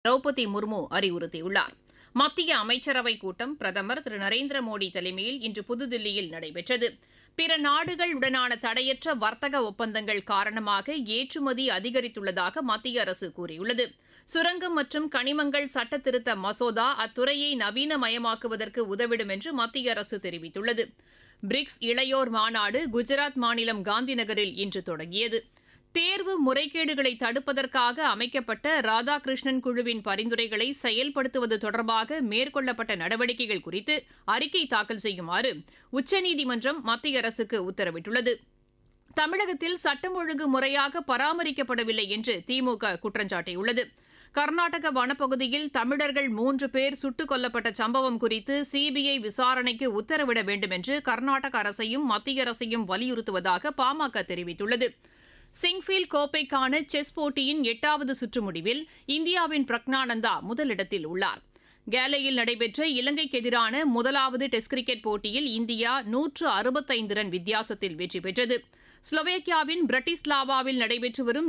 திரௌபதி முர்மு அறிவுறுத்தியுள்ளார் மத்திய அமைச்சரவைக் கூட்டம் பிரதமர் திரு நரேந்திர மோடி தலைமையில் இன்று புதுதில்லியில் நடைபெற்றது பிற நாடுகளுடனான தடையற்ற வர்த்தக ஒப்பந்தங்கள் காரணமாக ஏற்றுமதி அதிகரித்துள்ளதாக மத்திய அரசு கூறியுள்ளது சுரங்கம் மற்றும் கனிமங்கள் சட்டத்திருத்த மசோதா அத்துறையை நவீனமயமாக்குவதற்கு உதவிடும் என்று மத்திய அரசு தெரிவித்துள்ளது பிரிக்ஸ் இளையோர் மாநாடு குஜராத் மாநிலம் காந்திநகரில் இன்று தொடங்கியது தேர்வு முறைகேடுகளை தடுப்பதற்காக அமைக்கப்பட்ட ராதாகிருஷ்ணன் குழுவின் பரிந்துரைகளை செயல்படுத்துவது தொடர்பாக மேற்கொள்ளப்பட்ட நடவடிக்கைகள் குறித்து அறிக்கை தாக்கல் செய்யுமாறு உச்சநீதிமன்றம் மத்திய அரசுக்கு உத்தரவிட்டுள்ளது தமிழகத்தில் சட்டம் ஒழுங்கு முறையாக பராமரிக்கப்படவில்லை என்று திமுக குற்றம் சாட்டியுள்ளது கர்நாடக வனப்பகுதியில் தமிழர்கள் மூன்று பேர் சுட்டுக் கொல்லப்பட்ட சம்பவம் குறித்து சிபிஐ விசாரணைக்கு உத்தரவிட வேண்டும் என்று கர்நாடக அரசையும் மத்திய அரசையும் வலியுறுத்துவதாக பாமக தெரிவித்துள்ளது சிங்ஃபீல்ட் கோப்பைக்கான செஸ் போட்டியின் எட்டாவது சுற்று முடிவில் இந்தியாவின் பிரக்னானந்தா முதலிடத்தில் உள்ளார் கேலையில் நடைபெற்ற இலங்கைக்கு எதிரான முதலாவது டெஸ்ட் கிரிக்கெட் போட்டியில் இந்தியா நூற்று அறுபத்தைந்து ரன் வித்தியாசத்தில் வெற்றி பெற்றது ஸ்லோவேக்கியாவின் பிரட்டிஸ்லாவாவில் நடைபெற்று வரும்